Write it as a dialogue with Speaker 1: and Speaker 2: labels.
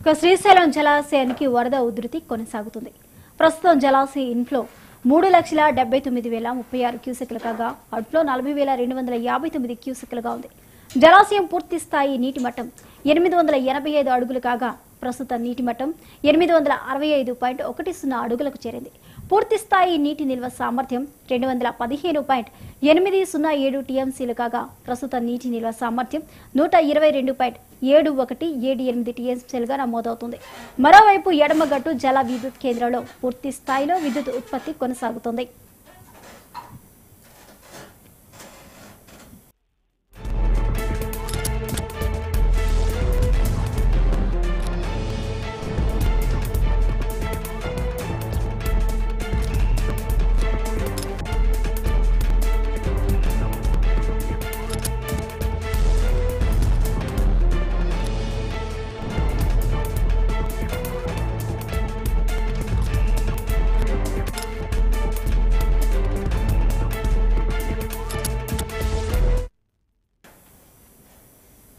Speaker 1: ఇక శ్రీశైలం జలాశయానికి వరద ఉధృతి కొనసాగుతుంది ప్రస్తుతం జలాశయ ఇన్ఫ్లో మూడు లక్షల డెబ్బై తొమ్మిది వేల ముప్పై ఆరు క్యూసెక్లు కాగా అవుట్ఫ్లో నలభై వేల రెండు వందల యాభై తొమ్మిది క్యూసెక్లుగా ఉంది జలాశయం పూర్తి స్థాయి నీటి మట్టం ఎనిమిది వందల ఎనభై ఐదు అడుగులు కాగా ప్రస్తుత నీటి మట్టం ఎనిమిది వందల అరవై ఐదు పాయింట్ ఒకటి సున్నా అడుగులకు చేరింది పూర్తి స్థాయి నీటి నిల్వ సామర్థ్యం రెండు వందల పదిహేను పాయింట్ ఎనిమిది సున్నా ఏడు టీఎంసీలు కాగా ప్రస్తుత నీటి నిల్వ సామర్థ్యం నూట ఇరవై రెండు పాయింట్ ఏడు ఒకటి ఏడు ఎనిమిది టీఎంసీలుగా నమోదవుతుంది మరోవైపు ఎడమగట్టు జల విద్యుత్ కేంద్రంలో పూర్తి స్థాయిలో విద్యుత్ ఉత్పత్తి కొనసాగుతుంది